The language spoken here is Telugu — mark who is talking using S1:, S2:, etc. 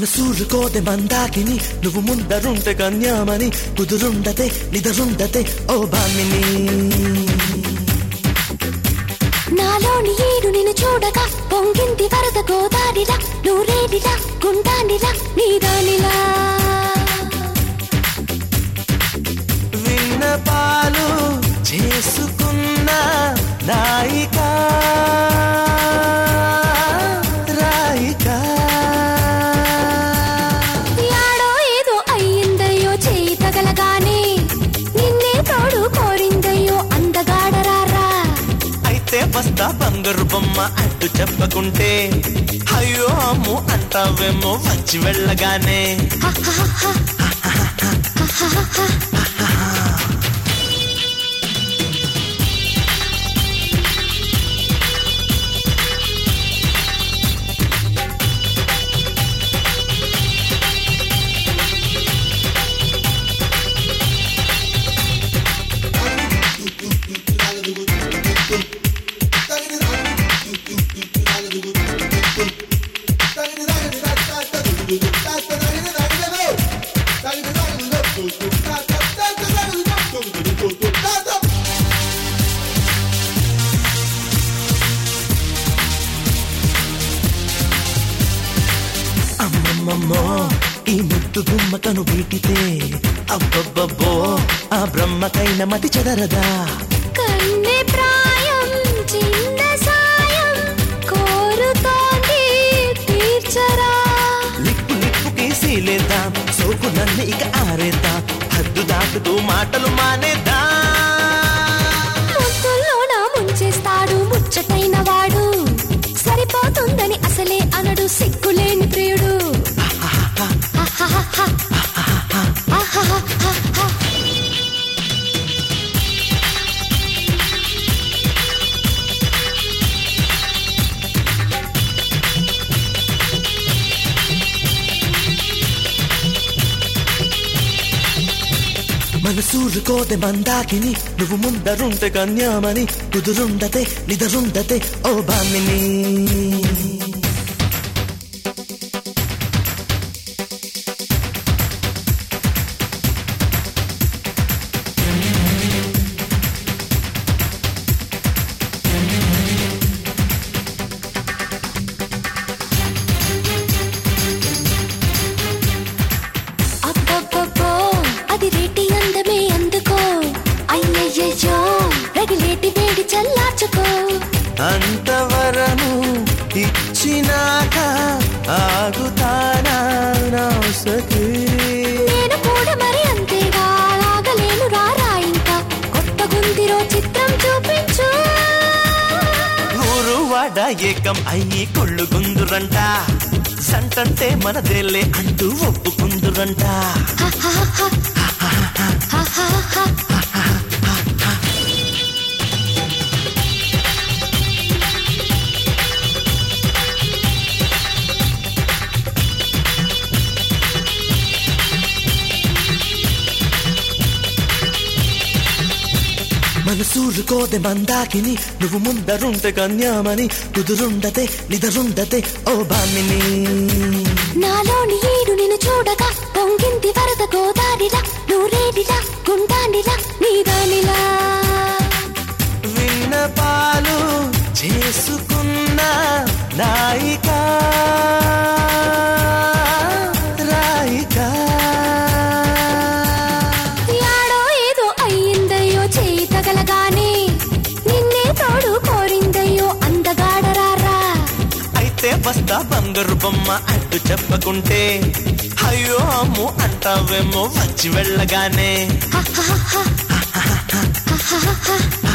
S1: మనసూరుకోದೆ మందాకిని నువ్వు ముందరుంటే కన్యామని కుదురుండతే నిదరుండతే ఓ బామిని
S2: నాలోని ఏడు నిన్ను చూడగా పొంగింది వరద గోదారిలా నూరేడిలా గుండానిలా నీదానిలా
S1: విన్నపాలు చేసుకున్న నాయిక రాయిక
S2: యాడో ఏదో అయ్యిందయ్యో చేయి తగలగానే నిన్నే తోడు కోరిందయ్యో అందగాడరారా
S1: అయితే వస్తా బంగారు బొమ్మ అడ్డు చెప్పకుంటే అయ్యో అమ్ము అంటావేమో వచ్చి వెళ్ళగానే అమ్మమ్మమ్మో ఈ ముద్దు గుమ్మకను వీటితే అబ్బబ్బబ్బో ఆ బ్రహ్మకైన మతి చెదరదా
S2: కన్నె ప్రాయం చిన్న సాయం కోరుతోంది తీర్చరా
S1: లిప్పు లిప్పుకి సీలేద్దాం సోకు నన్ను ఇక ఆరేద్దాం హద్దు దాటుతూ మాటలు మానేద్దాం
S2: ముద్దుల్లోన ముంచేస్తాడు ముచ్చటైన వాడు సరిపోతుందని అసలే అనడు సిగ్గులేని ప్రియుడు ఆహాహాహా. ఆహాహాహా.
S1: మనసూరుకోదే మందాకిని నువ్వు ముందరుంటే కన్యామని కుదురుండతే నిదరుండతే ఓ బామిని
S2: అబ్బబ్బబ్బో, అది రేటి అందమే అందుకో అయ్యయ్యో రగిలేటి వేడి చల్లార్చుకో
S1: అంతవరము ఇచ్చినాక ఆగుతానా నా సఖీ
S2: నేను కూడా మరి అంతేగా లాగలేను రారా ఇంకా కొత్త గుందిరో చిత్రం చూపించు
S1: ఊరు వాడ ఏకం అయ్యి కొళ్ళు గుందురంట సంటంటే మనదేలే అంటూ ఒప్పుకుందురంట మనసూరుకోదే మందాకిని నువ్వు ముందరుంటే కన్యామని కుదురుండతే నిదరుండతే ఓ బామిని
S2: నాలోని ఏడు నిన్ను చూడగా పొంగింది వరద గోదారిలా నూరేడిలా గుండానిలా నీదానిలా
S1: విన్నపాలు చేసుకున్న నాయిక రాయిక
S2: యాడో ఏదో అయ్యిందయ్యో చేయి తగలగానే నిన్నే తోడు కోరిందయ్యో అందగాడరారా
S1: అయితే వస్తా బంగారు బొమ్మ అడ్డు చెప్పకుంటే అయ్యో అమ్ము అంటావేమో వచ్చి వెళ్ళగానే
S2: ఆహాహాహా.